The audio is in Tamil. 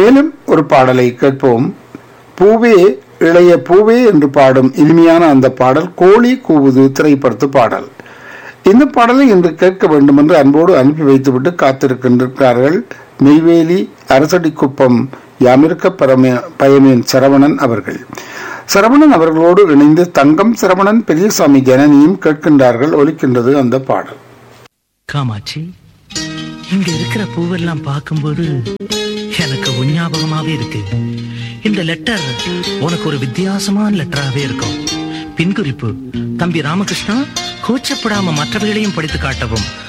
மேலும் ஒரு பாடலை கேட்போம் பூவே இளைய பூவே என்று பாடும் இனிமையான அந்த பாடல் கோழி கூவுது திரைப்படத்து பாடல் இந்த பாடலை இன்று கேட்க வேண்டும் என்று அன்போடு அனுப்பி வைத்துவிட்டு காத்திருக்கின்றார்கள் நெய்வேலி அரசடிக்குப்பம் யாமிருக்க பரமே பயமேன் சரவணன் அவர்கள் சரவணன் அவர்களோடு இணைந்து தங்கம் சரவணன் பெரியசாமி ஜனனியும் கேட்கின்றார்கள் ஒலிக்கின்றது அந்த பாடல் காமாட்சி இங்க இருக்கிற பூவெல்லாம் பார்க்கும்போது எனக்கு உன் ஞாபகமாவே இருக்கு இந்த லெட்டர் உனக்கு ஒரு வித்தியாசமான லெட்டராவே இருக்கும் பின்குறிப்பு தம்பி ராமகிருஷ்ணா கூச்சப்படாம மற்றவைகளையும் படித்து காட்டவும்